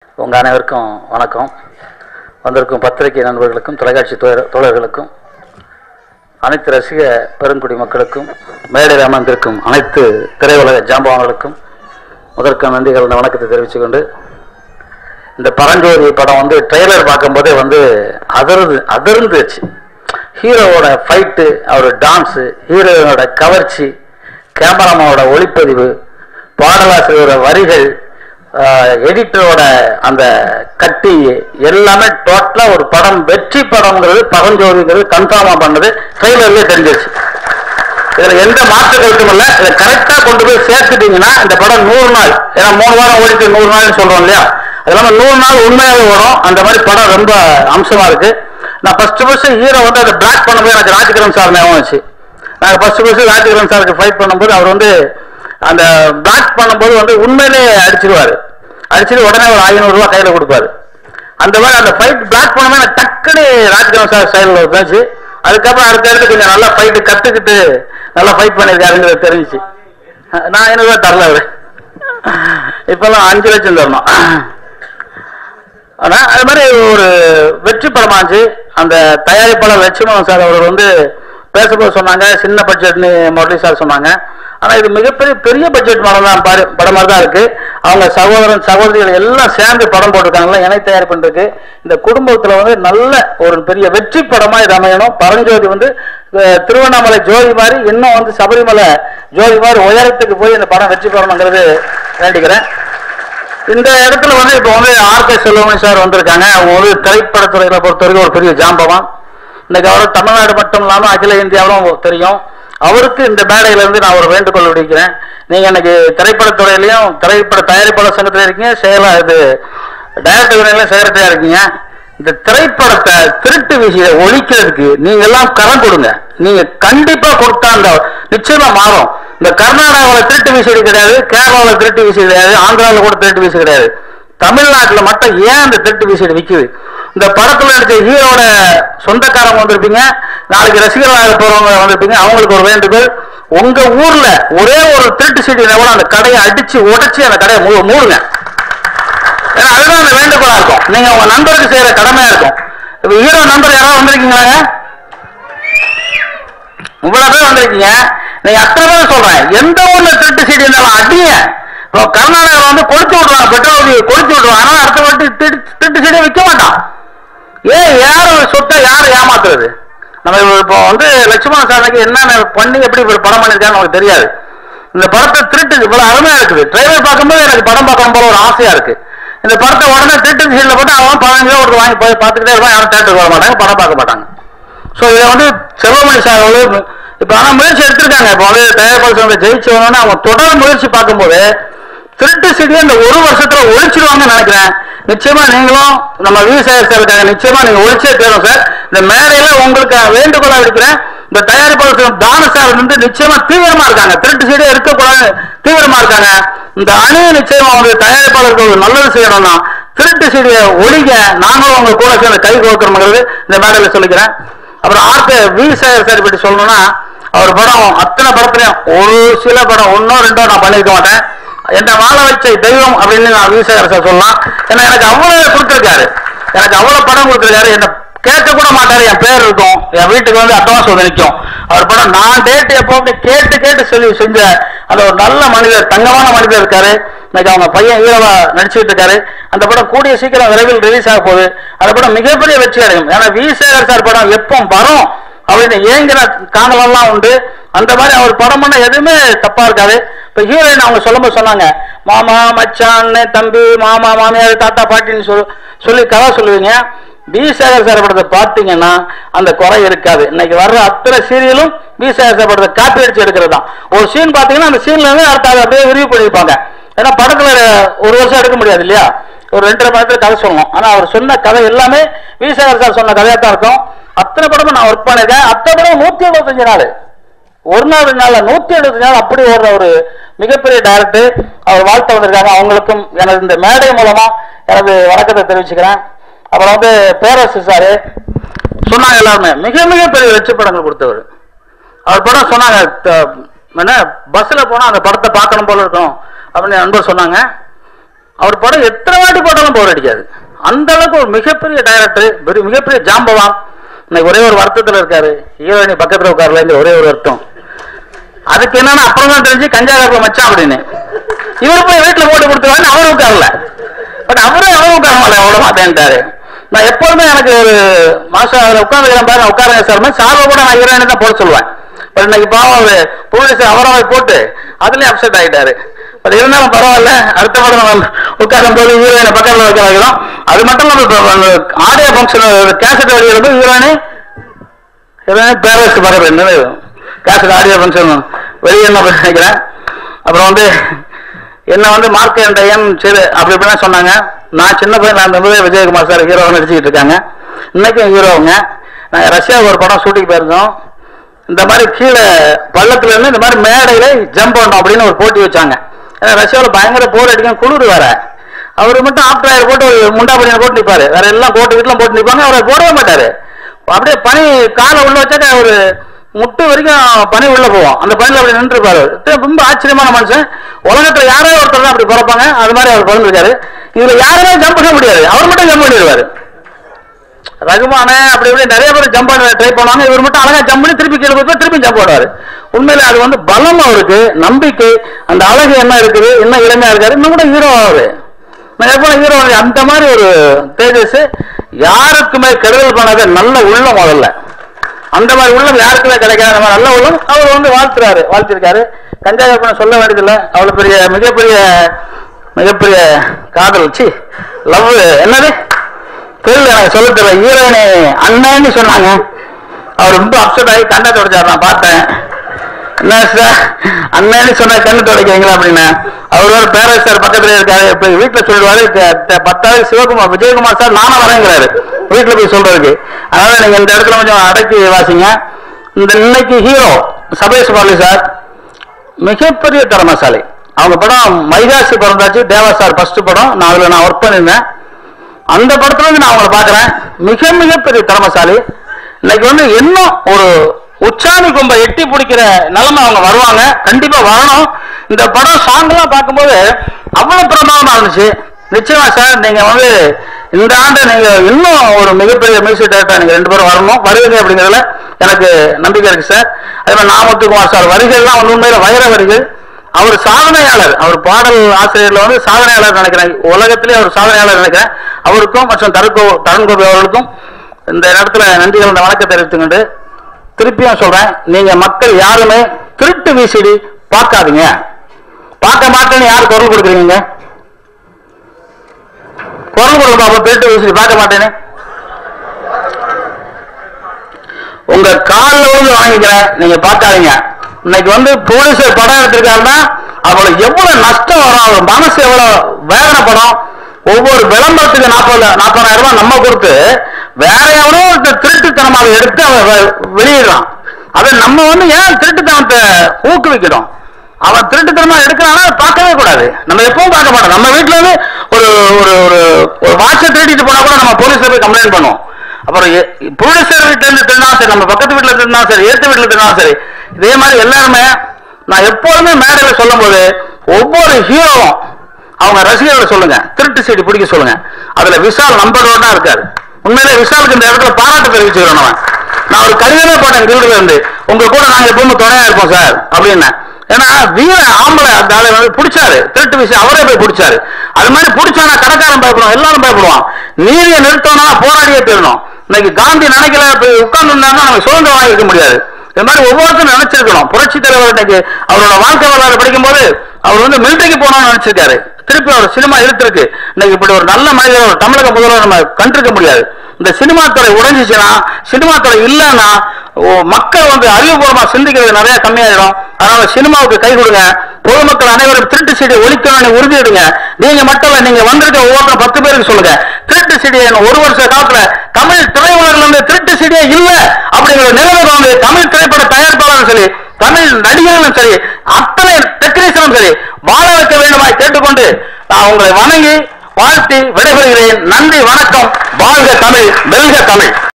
உங்கள் அனைவருக்கும் வணக்கம் வந்திருக்கும் பத்திரிகை நண்பர்களுக்கும் தொலைக்காட்சி தோழ- தோழர்களுக்கும் அனைத்து ரசிக பெருங்குடி மக்களுக்கும் மேடையில் அமர்ந்திருக்கும் அனைத்து திரையுலக ஜாம்பவான்களுக்கும் முதற்க நன்றி கலந்த வணக்கத்தை தெரிவித்துக் கொண்டு இந்த பரஞ்சோதி படம் வந்து ட்ரெய்லர் பார்க்கும்போதே வந்து அதிர்ந்து அதிர்ந்துச்சு ஹீரோவோட ஃபைட்டு அவர் டான்ஸு ஹீரோயினோட கவர்ச்சி கேமராமேனோட ஒளிப்பதிவு பாடலாசிரியரோட வரிகள் எடிட்டரோட அந்த கட்டி எல்லாமே டோட்டலாக ஒரு படம் வெற்றி படம்ங்கிறது பரஞ்சோதிங்கிறது கன்ஃபார்மாக பண்ணது ட்ரெய்லர்லேயே தெரிஞ்சிருச்சு இதுல எந்த மாற்று கருத்தும் இல்ல இதை கரெக்டா கொண்டு போய் சேர்த்துட்டீங்கன்னா இந்த படம் நூறு நாள் ஏன்னா மூணு வாரம் ஓடிட்டு நூறு நாள்னு சொல்றோம் இல்லையா அது இல்லாம நூறு நாள் உண்மையாவே வரும் அந்த மாதிரி படம் ரொம்ப அம்சமா இருக்கு நான் ஃபர்ஸ்ட் ஃபர்ஸ்ட் ஹீரோ வந்து அதை பிளாக் பண்ணும்போது எனக்கு ராஜகிரண் சார் ஞாபகம் வச்சு நாங்கள் ஃபர்ஸ்ட் ஃபர்ஸ்ட் ராஜகிரண் சாருக்கு ஃபைட் பண்ணும்போது அவர் வந்து அந்த பிளாக் பண்ணும்போது வந்து உண்மையிலே அடிச்சிருவாரு அடிச்சுட்டு உடனே ஒரு ஐநூறு ரூபாய் கையில கொடுப்பாரு அந்த மாதிரி அந்த ஃபைட் பிளாக் பண்ணும்போது எனக்கு டக்குனு ராஜகிரண் சார் ஸ்டைலில் பேச்சு அதுக்கப்புறம் அடுத்த இடத்துல கொஞ்சம் நல்லா ஃபைட்டு கற்றுக்கிட்டு நல்லா ஃபைட் பண்ணியிருக்காருங்கிறது தெரிஞ்சுச்சு நான் ஐநூறுரூவா தரல அவரு இப்பெல்லாம் அஞ்சு லட்சம் தரணும் ஆனா அது மாதிரி ஒரு வெற்றி படமாச்சு அந்த தயாரிப்பாளர் லட்சுமணன் சார் அவர் வந்து பேசும்போது சொன்னாங்க சின்ன பட்ஜெட்னு முரளி சார் சொன்னாங்க ஆனா இது மிகப்பெரிய பெரிய பட்ஜெட் படம் தான் பாரு படம் மாதிரி தான் இருக்கு அவங்க சகோதரன் சகோதரிகள் எல்லாம் சேர்ந்து படம் போட்டிருக்காங்கல்ல இணை தயார் பண்றதுக்கு இந்த குடும்பத்துல வந்து நல்ல ஒரு பெரிய வெற்றி படமா இது அமையணும் பரஞ்சோதி வந்து அஹ், திருவண்ணாமலை ஜோதி மாதிரி இன்னும் வந்து சபரிமலை ஜோதி மாதிரி உயரத்துக்கு போய் இந்த படம் வெற்றி பெறணுங்கிறது வேண்டிக்கிறேன் இந்த இடத்துல வந்து இப்போ வந்து ஆர் கே செல்வமணி சார் வந்திருக்காங்க அவங்க வந்து திரைப்படத்துறையில பொறுத்த வரைக்கும் ஒரு பெரிய ஜாம்பவான் இன்னைக்கு அவர் தமிழ்நாடு மட்டும் இல்லாமல் அகில இந்தியாவிலும் தெரியும் அவருக்கு இந்த மேடையில இருந்து நான் ஒரு வேண்டுகோள் விடுக்கிறேன் நீங்க இன்னைக்கு திரைப்படத்துறையிலையும் திரைப்பட தயாரிப்பாளர் சங்கத்துல இருக்கீங்க செயலா இது டைரக்டர் யூனியன்ல செக்ரட்டரியா இருக்கீங்க இந்த திரைப்படத்தை திருட்டு வீசிய ஒழிக்கிறதுக்கு நீங்க எல்லாம் கரம் கொடுங்க நீங்க கண்டிப்பா கொடுத்தா அந்த நிச்சயமா மாறும் இந்த கர்நாடகாவில் திருட்டு வீசடி கிடையாது கேரளாவில் திருட்டு வீசடி கிடையாது ஆந்திராவில் கூட திருட்டு வீசடி கிடையாது தமிழ்நாட்டில் மட்டும் ஏன் அந்த திருட்டு வீசடி விற்குது இந்த படத்துல நடிச்ச ஹீரோட சொந்தக்காரங்க வந்திருப்பீங்க நாளைக்கு ரசிகர்களாக போறவங்க வந்திருப்பீங்க அவங்களுக்கு ஒரு வேண்டுகோள் உங்க ஊர்ல ஒரே ஒரு திருட்டு சீடி கூட அந்த கடையை அடிச்சு உடைச்சு அந்த கடையை மூ- மூடுங்க ஏன்னா அதுதான் அந்த வேண்டுகோளா இருக்கும் நீங்க உங்க நண்பருக்கு செய்யற கடமையா இருக்கும் இப்ப ஹீரோ நண்பர் யாராவது வந்திருக்கீங்களாங்க இவ்வளவு பேர் வந்திருக்கீங்க நீங்க அத்தனை பேர் சொல்றேன் எந்த ஊர்ல திருட்டு சீடி இருந்தாலும் அடிங்க இப்போ கர்நாடகாவில் வந்து கொளுத்து விடுவாங்க பெட்ரோல் கொளுத்து விடுவாங்க ஆனா அடுத்த வாட்டி திருட்டு திருட்டு சீடியை விற்க மாட்டான் ஏன் யார் சொத்தை யார் ஏமாத்துறது நம்ம இப்போ வந்து லட்சுமண சாதனைக்கு என்னென்ன பண்ணி எப்படி இப்படி படம் பண்ணிருக்கான்னு நமக்கு தெரியாது இந்த படத்தை திருட்டு இவ்வளவு அருமையா இருக்குது ட்ரெய்லர் பார்க்கும்போது எனக்கு படம் பார்க்கணும் போல ஒரு ஆசையா இருக்கு இந்த படத்தை உடனே திருட்டு சீனில் போட்டு அவன் பதினஞ்சு ரூபா கொடுத்து வாங்கி போய் பார்த்துக்கிட்டே இருப்பான் யாரும் தேட்டருக்கு வர மாட்டாங்க படம் பார்க்க மாட்டாங்க ஸோ இதை வந்து செல்வமணி சார் வந்து இப்போ ஆனால் முயற்சி எடுத்திருக்காங்க இப்போ வந்து தயாரிப்பாளர் சங்கத்தை ஜெயிச்சு வந்தோன்னே அவங்க தொடர் முயற்சி பார்க்கும்போது திருட்டு செடியை இந்த ஒரு வருஷத்துல ஒழிச்சிருவாங்கன்னு நினைக்கிறேன் நிச்சயமா நீங்களும் நம்ம விவசாய சார் இருக்காங்க நிச்சயமா நீங்க ஒழிச்சே தேரும் சார் இந்த மேடையில உங்களுக்கு வேண்டுகோளா இருக்கிறேன் இந்த தயாரிப்பாளர் சங்கம் தான சார் வந்து நிச்சயமா தீவிரமா இருக்காங்க திருட்டு செடியே இருக்கக்கூடாது தீவிரமா இருக்காங்க இந்த அணியை நிச்சயமா வந்து தயாரிப்பாளருக்கு ஒரு நல்லது செய்யணும்னா திருட்டு செடியை ஒழிக நாங்களும் உங்க கூட சேர்ந்து கை கோக்கிறோம்ங்கிறது இந்த மேடையில சொல்லிக்கிறேன் அப்புறம் ஆர்கே வி சார் சார் பற்றி சொல்லணும்னா அவர் படம் அத்தனை படத்துலயும் ஒரு சில படம் ஒன்னோ ரெண்டோ நான் பண்ணியிருக்க மாட்டேன் என்ன வாழ வச்ச தெய்வம் அப்படின்னு நான் விவசாயர் சார் சொல்லலாம் ஏன்னா எனக்கு அவ்வளவு கொடுத்துருக்காரு எனக்கு அவ்வளவு படம் கொடுத்துருக்காரு என்ன கேட்க கூட மாட்டாரு என் பேர் இருக்கும் என் வீட்டுக்கு வந்து அட்வான்ஸ் வந்து நிற்கும் அவர் படம் நான் டேட் எப்போ அப்படி கேட்டு கேட்டு சொல்லி செஞ்ச அந்த ஒரு நல்ல மனிதர் தங்கமான மனிதர் இருக்காரு இன்னைக்கு அவங்க பையன் ஹீரோவா நடிச்சுட்டு இருக்காரு அந்த படம் கூடிய சீக்கிரம் விரைவில் ரிலீஸ் ஆக போகுது அந்த படம் மிகப்பெரிய வெற்றி அடையும் ஏன்னா வி சேகர் சார் படம் எப்போ வரும் அப்படின்னு ஏங்கிற காணலாம் உண்டு அந்த மாதிரி அவர் படம் பண்ண எதுவுமே தப்பா இருக்காது இப்ப ஹீரோயின் அவங்க சொல்லும்போது சொன்னாங்க மாமா மச்சான் தம்பி மாமா மாமியார் தாத்தா பாட்டின்னு சொல் சொல்லி கதை சொல்லுவீங்க பி சேகர் சார் படத்தை பார்த்தீங்கன்னா அந்த குறை இருக்காது இன்னைக்கு வர்ற அத்தனை சீரியலும் பி சேகர் சார் படத்தை காப்பி அடிச்சு எடுக்கிறது தான் ஒரு சீன் பார்த்தீங்கன்னா அந்த சீன்ல இருந்து அடுத்த அதை அப்படியே விரிவு பண்ணியிருப்பாங்க ஏன்னா படத்துல ஒரு வருஷம் எடுக்க முடியாது இல்லையா ஒரு ரெண்டரை மணி நேரத்துல கதை சொல்லணும் ஆனா அவர் சொன்ன கதை எல்லாமே வி சேகர் சார் சொன்ன கதையா தான் இருக்கும் அத்தனை படமும் நான் ஒர்க் பண்ணிருக்கேன் அத்தனை படம் நூத்தி எழுபத்தஞ்சு நாள் ஒரு நாள் ரெண்டு நாள்ல நூத்தி எழுபத்தஞ்சு நாள் அப்படி ஓடுற ஒரு மிகப்பெரிய டைரக்டர் அவர் வாழ்த்து வந்திருக்காங்க அவங்களுக்கும் எனது இந்த மேடை மூலமா எனது வணக்கத்தை தெரிவிச்சுக்கிறேன் அப்புறம் வந்து பேரரசு சாரு சொன்னாங்க எல்லாருமே மிக மிக பெரிய வெற்றி படங்கள் கொடுத்தவர் அவர் படம் சொன்னாங்க த- என்ன பஸ்ல போனா அந்த படத்தை பார்க்கணும் போல இருக்கும் அப்படின்னு என் நண்பர் சொன்னாங்க அவர் படம் எத்தனை வாட்டி போட்டாலும் போர் அடிக்காது அந்த அளவுக்கு ஒரு மிகப்பெரிய டைரக்டர் மிகப்பெரிய ஜாம்பவான் இன்னைக்கு ஒரே ஒரு வருத்தத்தில் இருக்காரு ஹீரோயினி பக்கத்தில் உட்காரல ஒரே ஒரு வருத்தம் அதுக்கு என்னன்னா அப்புறம் தான் தெரிஞ்சு கஞ்சா காப்ப மச்சான் அப்படின்னு இவர் போய் வீட்டுல போட்டு கொடுத்துருவாரு அவர் உட்காரல பட் அவரும் அவரும் உட்கார மாட்டேன் அவ்வளவு மாட்டேன்ட்டாரு நான் எப்பொழுதுமே எனக்கு ஒரு மாசம் அதில் உட்காந்துக்கிறேன் பாருங்க உட்காருங்க சார் சார்பை கூட நான் ஹீரோயினை தான் போட சொல்லுவேன் பட் இன்னைக்கு பாவம் அவரு போலீஸ் அவரவை போட்டு அதுலயும் அப்செட் ஆயிட்டாரு பட் இருந்தாலும் பரவாயில்ல அடுத்த படம் நம்ம உட்காரும் போது ஹீரோயினை பக்கத்தில் வைக்க வைக்கிறோம் அது மட்டும் நம்ம ஆடியோ ஃபங்க்ஷன் கேசட் வெளியிடும் போது ஹீரோயினி ஹீரோயினி பேரரசு பரவாயில்ல என்னது கேசட் ஆடியோ ஃபங்க்ஷன் வெளியே என்ன நினைக்கிறேன் அப்புறம் வந்து என்ன வந்து மார்க்கேண்டையன் சரி அப்படி இப்படிலாம் சொன்னாங்க நான் சின்ன பையன் இருந்தபோது விஜயகுமார் சார் ஹீரோவை நடிச்சுக்கிட்டு இருக்காங்க இன்னைக்கும் ஹீரோவுங்க நாங்கள் ரஷ்யாவுக்கு ஒரு படம் ஷூட்டிங் போயிருந்தோம் இந்த மாதிரி கீழே பள்ளத்துல இருந்து இந்த மாதிரி மேடையில ஜம்ப் பண்ணோம் அப்படின்னு ஒரு போட்டி வச்சாங்க ஏன்னா ரஷ்யாவில் பயங்கர போர் அடிக்கும் குளிர் வேற அவர் மட்டும் ஆப்டர் போட்டு ஒரு முண்டா பனியன் போட்டு நிற்பாரு வேற எல்லாம் கோட்டு வீட்டுலாம் போட்டு நிற்பாங்க அவரை போடவே மாட்டாரு அப்படியே பனி காலை உள்ள வச்சாக்க ஒரு முட்டு வரைக்கும் பனி உள்ள போவோம் அந்த பனியில் அப்படி நின்று இருப்பாரு ரொம்ப ஆச்சரியமான மனுஷன் உலகத்துல யாரோ ஒருத்தர் தான் அப்படி பிறப்பாங்க அது மாதிரி அவர் பிறந்திருக்காரு இதுல யாருமே ஜம்ப் பண்ண முடியாது அவர் மட்டும் ஜம்ப் பண்ணிடுவாரு ரகுமான அப்படி இப்படி நிறைய பேர் ஜம்ப் பண்ண ட்ரை பண்ணுவாங்க இவர் மட்டும் அழகா ஜம்ப் பண்ணி திருப்பி கீழே போய் திருப்பி ஜம்ப் பண்ணுவாரு உண்மையில அது வந்து பலம் அவருக்கு நம்பிக்கை அந்த அழகு என்ன இருக்குது என்ன இளமையா இருக்காரு இன்னும் கூட ஹீரோ ஆகுது நான் எப்போ ஹீரோ அந்த மாதிரி ஒரு தேஜஸ் யாருக்குமே கெடுதல் பண்ணாத நல்ல உள்ளம் முதல்ல அந்த மாதிரி உள்ளம் யாருக்குமே கிடைக்காத மாதிரி நல்ல உள்ளம் அவர் வந்து வாழ்த்துறாரு வாழ்த்திருக்காரு கஞ்சா கற்பனை சொல்ல வேண்டியதில்லை அவ்வளவு பெரிய மிகப்பெரிய மிகப்பெரிய காதல் சி லவ் என்னது தெரியல எனக்கு சொல்ல தெரியல ஹீரோயினி அண்ணன்னு சொன்னாங்க அவர் ரொம்ப அப்செட் ஆகி கண்ணை தொடச்சார் நான் பார்த்தேன் என்ன சார் அண்ணன்னு சொன்ன கண்ணு துடைக்கிறீங்களா அப்படின்னு அவர் ஒரு பேரரசு சார் பக்கத்துல இருக்காரு இப்ப வீட்டுல சொல்லுவாரு த- த- பத்தாவது சிவகுமார் விஜயகுமார் சார் நானும் வரேங்கிறாரு வீட்டுல போய் சொல்றதுக்கு அதனால நீங்க இந்த இடத்துல கொஞ்சம் அடக்கி வாசிங்க இந்த இன்னைக்கு ஹீரோ சபேஷ் பாலி சார் மிகப்பெரிய திறமசாலி அவங்க படம் மைகாசி பிறந்தாச்சு தேவா சார் ஃபர்ஸ்ட் படம் நான் அதுல நான் ஒர்க் பண்ணியிருந்தேன் அந்த படத்துல இருந்து நான் அவங்கள பாக்குறேன் மிக மிகப்பெரிய திறமசாலி இன்னைக்கு வந்து இன்னும் ஒரு உச்சாணி கொம்பை எட்டி பிடிக்கிற நிலைமை அவங்க வருவாங்க கண்டிப்பா வரணும் இந்த படம் சாங் எல்லாம் பார்க்கும்போது அவ்வளவு பிரமாதமா இருந்துச்சு நிச்சயமா சார் நீங்க வந்து இந்த ஆண்டு நீங்க இன்னும் ஒரு மிகப்பெரிய மியூசிக் டைரக்டர் நீங்க ரெண்டு பேரும் வரணும் வருவீங்க அப்படிங்கிறதுல எனக்கு நம்பிக்கை இருக்கு சார் அதே மாதிரி நாமத்துக்குமார் சார் வரிகள்லாம் வந்து உண்மையில வைர வரிகள் அவர் சாதனையாளர் அவர் பாடல் ஆசிரியர்ல வந்து சாதனையாளர் நினைக்கிறேன் உலகத்திலே அவர் சாதனையாளர் நினைக்கிறேன் அவருக்கும் மற்றும் தருக்கோ தருண்கோபி அவர்களுக்கும் இந்த இடத்துல நன்றி கலந்த வணக்கம் தெரிவித்துக்கிட்டு திருப்பியும் சொல்றேன் நீங்க மக்கள் யாருமே திருட்டு விசிடி பார்க்காதீங்க பார்க்க மாட்டேன்னு யார் குரல் கொடுக்குறீங்க குரல் கொடுக்க பாப்போம் திருட்டு விசிடி பார்க்க மாட்டேன்னு உங்க காலில் வந்து வாங்கிக்கிறேன் நீங்க பார்க்காதீங்க இன்னைக்கு வந்து போலீஸ் படம் எடுத்திருக்காருன்னா அவளுக்கு எவ்வளவு நஷ்டம் வரும் அவர் மனசு எவ்வளவு வேதனைப்படும் ஒவ்வொரு விளம்பரத்துக்கு நாற்பது நாற்பதாயிரம் ரூபாய் நம்ம கொடுத்து வேற எவனோ ஒருத்தன் திருட்டுத்தனம் அதை எடுத்து அவன் வெ- வெளியிடுறான் அதை நம்ம வந்து ஏன் திருட்டுத்தனத்தை ஊக்குவிக்கிறோம் அவன் திருட்டுத்தனமா எடுக்கிறானா அதை பார்க்கவே கூடாது நம்ம எப்பவும் பார்க்க மாட்டோம் நம்ம வீட்டுல இருந்து ஒரு ஒரு ஒரு ஒரு வாட்சை திருடிட்டு போனா கூட நம்ம போலீஸ்ல போய் கம்ப்ளைண்ட் பண்ணுவோம் அப்புறம் புரோடியூசர் வீட்டுல இருந்து திருடினாலும் சரி நம்ம பக்கத்து வீட்டுல திருடினாலும் சரி ஏத்து வீட்டுல திருடினாலும் சரி இதே மாதிரி எல்லாருமே நான் எப்போதுமே மேடையில சொல்லும் போது ஒவ்வொரு ஹீரோவும் அவங்க ரசிகர்களை சொல்லுங்க திருட்டு சீடி பிடிக்க சொல்லுங்க அதுல விஷால் நம்பர் ஒன்னா இருக்காரு உண்மையிலே விஷாலுக்கு இந்த இடத்துல பாராட்டு தெரிவிச்சுக்கிறோம் நம்ம நான் ஒரு கடிதமே போட்டேன் கில்டுல இருந்து உங்க கூட நாங்க எப்பவுமே துணையா இருப்போம் சார் அப்படின்னு ஏன்னா வீர ஆம்பளை அந்த ஆளை வந்து பிடிச்சாரு திருட்டு விஷயம் அவரே போய் பிடிச்சாரு அது மாதிரி பிடிச்சானா கடைக்காரன் பயப்படுவான் எல்லாரும் பயப்படுவான் நீதியை நிறுத்தணும்னா போராடியே தீரணும் இன்னைக்கு காந்தி நினைக்கல போய் உட்கார்ந்து இருந்தாங்கன்னா நம்ம சுதந்திரம் வாங்கிக்க முடியாது இது மாதிரி ஒவ்வொருத்தரும் நினைச்சிருக்கணும் புரட்சி தலைவர் இன்னைக்கு அவரோட வாழ்க்கை வரலாறு படிக்கும்போது அவர் வந்து மிலிட்டரிக்கு போகணும்னு நினைச்சிருக்காரு திருப்பி அவர் சினிமா இழுத்திருக்கு இன்னைக்கு இப்படி ஒரு நல்ல மனிதர் ஒரு தமிழக முதல்வர் நம்ம கண்டிருக்க முடியாது இந்த சினிமா துறை உடைஞ்சிச்சுன்னா சினிமா துறை இல்லைன்னா ஓ, மக்கள் வந்து அறிவுபூர்வமா சிந்திக்கிறது நிறைய கம்மியாயிடும் அதனால சினிமாவுக்கு கை கொடுங்க பொதுமக்கள் அனைவரும் திருட்டு சீடியை ஒழிக்கணும்னு உறுதி எடுங்க நீங்க மட்டும் இல்ல நீங்க வந்திருக்க ஒவ்வொருத்தரும் பத்து பேருக்கு சொல்லுங்க திருட்டு சீடியை இன்னும் ஒரு வருஷ காலத்துல தமிழ் திரையுலகில் வந்து திருட்டு சீடியே இல்ல அப்படிங்கிற நிலைமை வந்து தமிழ் திரைப்பட தயாரிப்பாளரும் சரி தமிழ் நடிகர்களும் சரி அத்தனை டெக்னீஷியனும் சரி வாழ வைக்க வேண்டுமாய் கேட்டுக்கொண்டு நான் உங்களை வணங்கி வாழ்த்தி விடைபெறுகிறேன் நன்றி வணக்கம் வாழ்க தமிழ் வெல்க தமிழ்